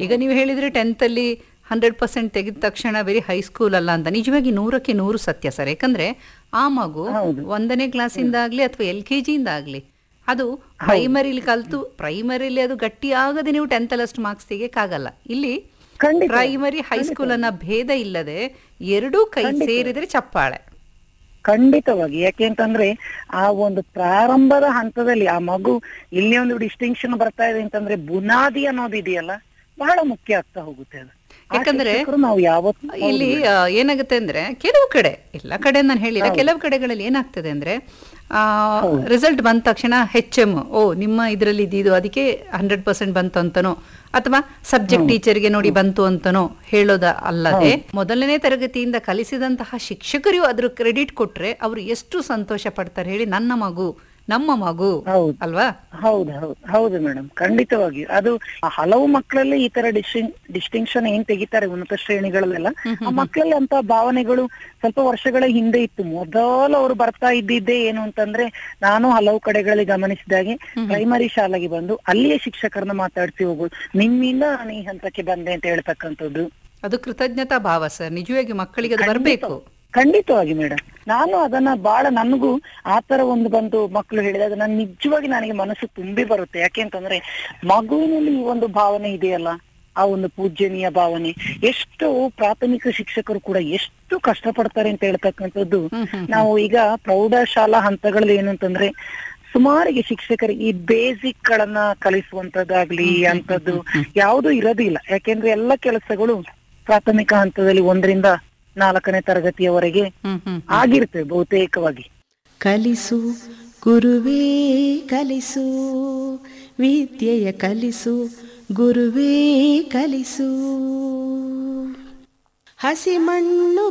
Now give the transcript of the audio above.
ಈಗ ನೀವು ಹೇಳಿದ್ರೆ ಟೆಂತಲ್ಲಿ ಹಂಡ್ರೆಡ್ ಪರ್ಸೆಂಟ್ ತೆಗೆದ ತಕ್ಷಣ ಬರೀ ಹೈಸ್ಕೂಲ್ ಅಲ್ಲ ಅಂತ ನಿಜವಾಗಿ ನೂರಕ್ಕೆ ನೂರು ಸತ್ಯ ಸರ್ ಯಾಕಂದ್ರೆ ಆ ಮಗು ಹೌದು. ಒಂದನೇ ಕ್ಲಾಸಿಂದ ಆಗ್ಲಿ ಅಥವಾ ಎಲ್ ಕೆ ಜಿಯಿಂದ ಆಗ್ಲಿ ಅದು ಪ್ರೈಮರಿಲಿ ಕಲ್ತು ಪ್ರೈಮರಿಲಿ ಅದು ಗಟ್ಟಿ ಆಗದೆ ನೀವು ಟೆಂತ್ ಅಷ್ಟು ಮಾರ್ಕ್ಸ್ ತೆಗಿಯಕ್ಕಾಗಲ್ಲ ಇಲ್ಲಿ ಖಂಡಿತ ಪ್ರೈಮರಿ ಹೈಸ್ಕೂಲ್ ಅನ್ನ ಭೇದ ಇಲ್ಲದೆ ಎರಡೂ ಕೈ ಸೇರಿದ್ರೆ ಚಪ್ಪಾಳೆ ಖಂಡಿತವಾಗಿ ಯಾಕೆಂತಂದ್ರೆ ಆ ಒಂದು ಪ್ರಾರಂಭದ ಹಂತದಲ್ಲಿ ಆ ಮಗು ಇಲ್ಲಿ ಒಂದು ಡಿಸ್ಟಿಂಕ್ಷನ್ ಬರ್ತಾ ಇದೆ ಅಂತಂದ್ರೆ ಬುನಾದಿ ಅನ್ನೋದು ಇದೆಯಲ್ಲ ಬಹಳ ಮುಖ್ಯ ಆಗ್ತಾ ಹೋಗುತ್ತೆ ಅದು ಆ ಯಾಕಂದ್ರೆ ಶಿಕ್ಷಕರು ನಾವು ಯಾವತ್ತೂ ಇಲ್ಲಿ ಆ, ಏನಾಗುತ್ತೆ ಅಂದ್ರೆ ಕೆಲವು ಕಡೆ ಎಲ್ಲ ಕಡೆ ನಾನು ಹೇಳಿಲ್ಲ ಕೆಲವು ಕಡೆಗಳಲ್ಲಿ ಏನಾಗ್ತದೆ ಅಂದ್ರೆ ರಿಸಲ್ಟ್ ಬಂದ ತಕ್ಷಣ ಹೆಚ್ ಎಮ್ ಓ ನಿಮ್ಮ ಇದರಲ್ಲಿ ಇದ್ದಿದ್ದು ಅದಕ್ಕೆ ಹಂಡ್ರೆಡ್ ಪರ್ಸೆಂಟ್ ಬಂತು ಅಂತನೋ ಅಥವಾ ಸಬ್ಜೆಕ್ಟ್ ಟೀಚರ್ಗೆ ನೋಡಿ ಬಂತು ಅಂತನೋ ಹೇಳೋದ ಅಲ್ಲದೆ ಮೊದಲನೇ ತರಗತಿಯಿಂದ ಕಲಿಸಿದಂತಹ ಶಿಕ್ಷಕರು ಅದ್ರ ಕ್ರೆಡಿಟ್ ಕೊಟ್ರೆ ಅವರು ಎಷ್ಟು ಸಂತೋಷ ಪಡ್ತಾರೆ ಹೇಳಿ ನನ್ನ ಮಗು ನಮ್ಮ ಮಗು ಹೌದು ಅಲ್ವಾ ಹೌದು ಹೌದು ಹೌದು ಮೇಡಮ್ ಖಂಡಿತವಾಗಿ ಅದು ಆ ಹಲವು ಮಕ್ಕಳಲ್ಲಿ ಈ ತರ ಡಿಸ್ಟಿಂಕ್ಷನ್ ಏನ್ ತೆಗಿತಾರೆ ಉನ್ನತ ಶ್ರೇಣಿಗಳಲ್ಲೆಲ್ಲ ಆ ಮಕ್ಕಳಲ್ಲಿ ಅಂತ ಭಾವನೆಗಳು ಸ್ವಲ್ಪ ವರ್ಷಗಳ ಹಿಂದೆ ಇತ್ತು ಮೊದಲು ಅವರು ಬರ್ತಾ ಇದ್ದಿದ್ದೇ ಏನು ಅಂತಂದ್ರೆ ನಾನು ಹಲವು ಕಡೆಗಳಲ್ಲಿ ಗಮನಿಸಿದಾಗೆ ಪ್ರೈಮರಿ ಶಾಲೆಗೆ ಬಂದು ಅಲ್ಲಿಯೇ ಶಿಕ್ಷಕರನ್ನ ಮಾತಾಡ್ಸಿ ಹೋಗೋದು ನಿಮ್ಮಿಂದ ನಾನು ಈ ಹಂತಕ್ಕೆ ಬಂದೆ ಅಂತ ಹೇಳ್ತಕ್ಕಂಥದ್ದು ಅದು ಕೃತಜ್ಞತಾ ಭಾವ ಸರ್ ನಿಜವಾಗಿ ಮಕ್ಕಳಿಗೆ ಅದು ಬರಬೇಕು ಖಂಡಿತವಾಗಿ ಮೇಡಮ್ ನಾನು ಅದನ್ನ ಬಹಳ ನನಗೂ ಆತರ ಒಂದು ಬಂದು ಮಕ್ಕಳು ಹೇಳಿದಾಗ ನಾನು ನಿಜವಾಗಿ ನನಗೆ ಮನಸ್ಸು ತುಂಬಿ ಬರುತ್ತೆ ಯಾಕೆಂತಂದ್ರೆ ಮಗುವಿನಲ್ಲಿ ಈ ಒಂದು ಭಾವನೆ ಇದೆಯಲ್ಲ ಆ ಒಂದು ಪೂಜ್ಯನೀಯ ಭಾವನೆ ಎಷ್ಟು ಪ್ರಾಥಮಿಕ ಶಿಕ್ಷಕರು ಕೂಡ ಎಷ್ಟು ಕಷ್ಟಪಡ್ತಾರೆ ಅಂತ ಹೇಳ್ತಕ್ಕಂಥದ್ದು ನಾವು ಈಗ ಪ್ರೌಢಶಾಲಾ ಹಂತಗಳಲ್ಲಿ ಏನು ಅಂತಂದ್ರೆ ಸುಮಾರಿಗೆ ಶಿಕ್ಷಕರಿಗೆ ಈ ಬೇಸಿಕ್ ಗಳನ್ನ ಕಲಿಸುವಂತದ್ದಾಗ್ಲಿ ಅಂತದ್ದು ಯಾವುದು ಇರೋದಿಲ್ಲ ಯಾಕೆಂದ್ರೆ ಎಲ್ಲ ಕೆಲಸಗಳು ಪ್ರಾಥಮಿಕ ಹಂತದಲ್ಲಿ ಒಂದರಿಂದ ನಾಲ್ಕನೇ ತರಗತಿಯವರೆಗೆ ಹ್ಮ್ ಹ್ಮ್ ಆಗಿರ್ತವೆ ಬಹುತೇಕವಾಗಿ ಕಲಿಸು ಗುರುವೇ ಕಲಿಸು ವಿದ್ಯೆಯ ಕಲಿಸು ಗುರುವೇ ಕಲಿಸು ಹಸಿ ಮಣ್ಣು